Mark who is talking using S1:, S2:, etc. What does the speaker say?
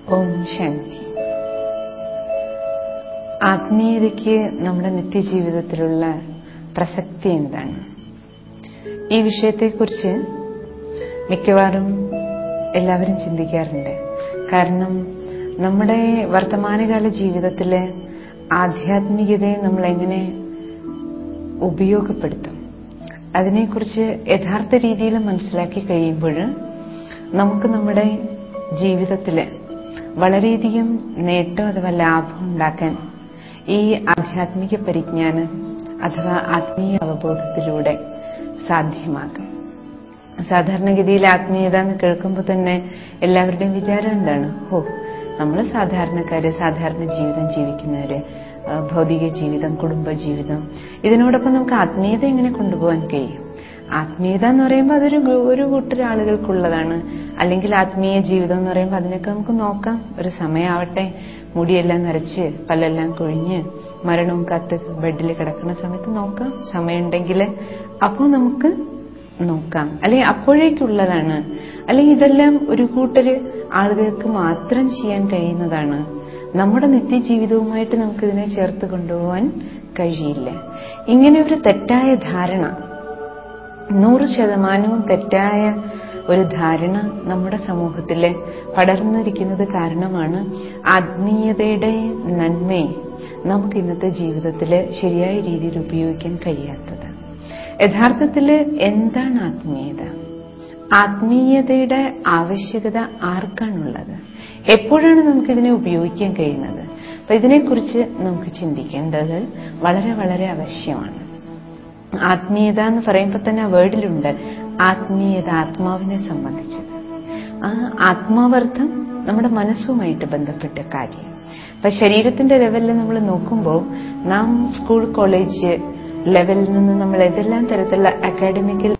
S1: ഓം ശാന്തി ആത്മീയതയ്ക്ക് നമ്മുടെ നിത്യജീവിതത്തിലുള്ള പ്രസക്തി എന്താണ് ഈ വിഷയത്തെക്കുറിച്ച് മിക്കവാറും എല്ലാവരും ചിന്തിക്കാറുണ്ട് കാരണം നമ്മുടെ വർത്തമാനകാല ജീവിതത്തിലെ ആധ്യാത്മികതയെ നമ്മൾ എങ്ങനെ ഉപയോഗപ്പെടുത്തും അതിനെക്കുറിച്ച് യഥാർത്ഥ രീതിയിൽ മനസ്സിലാക്കി കഴിയുമ്പോൾ നമുക്ക് നമ്മുടെ ജീവിതത്തിൽ വളരെയധികം നേട്ടം അഥവാ ലാഭം ഉണ്ടാക്കാൻ ഈ ആധ്യാത്മിക പരിജ്ഞാനം അഥവാ ആത്മീയ അവബോധത്തിലൂടെ സാധ്യമാകും സാധാരണഗതിയിൽ ആത്മീയത എന്ന് കേൾക്കുമ്പോൾ തന്നെ എല്ലാവരുടെയും വിചാരം എന്താണ് ഹോ നമ്മൾ സാധാരണക്കാര് സാധാരണ ജീവിതം ജീവിക്കുന്നവര് ഭൗതിക ജീവിതം കുടുംബ ജീവിതം ഇതിനോടൊപ്പം നമുക്ക് ആത്മീയത എങ്ങനെ കൊണ്ടുപോകാൻ കഴിയും ആത്മീയത എന്ന് പറയുമ്പോൾ അതൊരു ഒരു കൂട്ടർ ആളുകൾക്കുള്ളതാണ് അല്ലെങ്കിൽ ആത്മീയ ജീവിതം എന്ന് പറയുമ്പോൾ അതിനൊക്കെ നമുക്ക് നോക്കാം ഒരു സമയമാവട്ടെ മുടിയെല്ലാം നരച്ച് പല്ലെല്ലാം കൊഴിഞ്ഞ് മരണവും കത്ത് ബെഡിൽ കിടക്കുന്ന സമയത്ത് നോക്കാം സമയമുണ്ടെങ്കിൽ അപ്പോൾ നമുക്ക് നോക്കാം അല്ലെങ്കിൽ അപ്പോഴേക്കുള്ളതാണ് അല്ലെങ്കിൽ ഇതെല്ലാം ഒരു കൂട്ടര് ആളുകൾക്ക് മാത്രം ചെയ്യാൻ കഴിയുന്നതാണ് നമ്മുടെ നിത്യജീവിതവുമായിട്ട് നമുക്കിതിനെ ചേർത്ത് കൊണ്ടുപോകാൻ കഴിയില്ല ഇങ്ങനെ ഒരു തെറ്റായ ധാരണ നൂറ് ശതമാനവും തെറ്റായ ഒരു ധാരണ നമ്മുടെ സമൂഹത്തിൽ പടർന്നിരിക്കുന്നത് കാരണമാണ് ആത്മീയതയുടെ നന്മയെ നമുക്ക് ഇന്നത്തെ ജീവിതത്തിൽ ശരിയായ രീതിയിൽ ഉപയോഗിക്കാൻ കഴിയാത്തത് യഥാർത്ഥത്തിൽ എന്താണ് ആത്മീയത ആത്മീയതയുടെ ആവശ്യകത ആർക്കാണുള്ളത് എപ്പോഴാണ് നമുക്കിതിനെ ഉപയോഗിക്കാൻ കഴിയുന്നത് അപ്പൊ ഇതിനെക്കുറിച്ച് നമുക്ക് ചിന്തിക്കേണ്ടത് വളരെ വളരെ ആവശ്യമാണ് ആത്മീയത എന്ന് പറയുമ്പോൾ തന്നെ ആ വേർഡിലുണ്ട് ആത്മീയത ആത്മാവിനെ സംബന്ധിച്ചത് ആ ആത്മാവർത്ഥം നമ്മുടെ മനസ്സുമായിട്ട് ബന്ധപ്പെട്ട കാര്യം അപ്പൊ ശരീരത്തിന്റെ ലെവലിൽ നമ്മൾ നോക്കുമ്പോൾ നാം സ്കൂൾ കോളേജ് ലെവലിൽ നിന്ന് നമ്മൾ ഏതെല്ലാം തരത്തിലുള്ള അക്കാഡമിക്കൽ